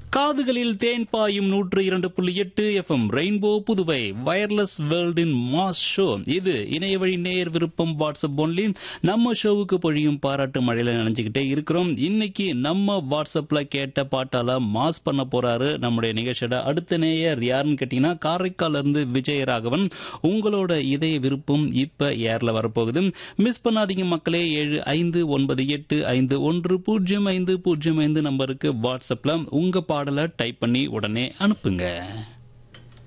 காதுகளில் தேன் பாயும் நூற்று இரண்டு புள்ளி எட்டு எஃப்எம் ரெயின்போ புதுவை வயர்லெஸ் வேர்ல்டின் மாஸ் ஷோ இது இணைய வழி நேர் விருப்பம் வாட்ஸ்அப் ஒன்லி நம்ம ஷோவுக்கு பொழியும் பாராட்டு மழையில நினைச்சுக்கிட்டே இருக்கிறோம் இன்னைக்கு நம்ம வாட்ஸ்அப்ல கேட்ட பாட்டால மாஸ் பண்ண போறாரு நம்முடைய நிகழ்ச்சியோட அடுத்த நேயர் யாருன்னு கேட்டீங்கன்னா காரைக்கால்ல இருந்து விஜயராகவன் உங்களோட இதய விருப்பம் இப்ப ஏர்ல வரப்போகுது மிஸ் பண்ணாதீங்க மக்களே ஏழு ஐந்து ஒன்பது எட்டு ஐந்து ஒன்று பூஜ்ஜியம் ஐந்து பூஜ்ஜியம் ஐந்து நம்பருக்கு வாட்ஸ்அப்ல உங்க பாடலை டைப் பண்ணி உடனே அனுப்புங்க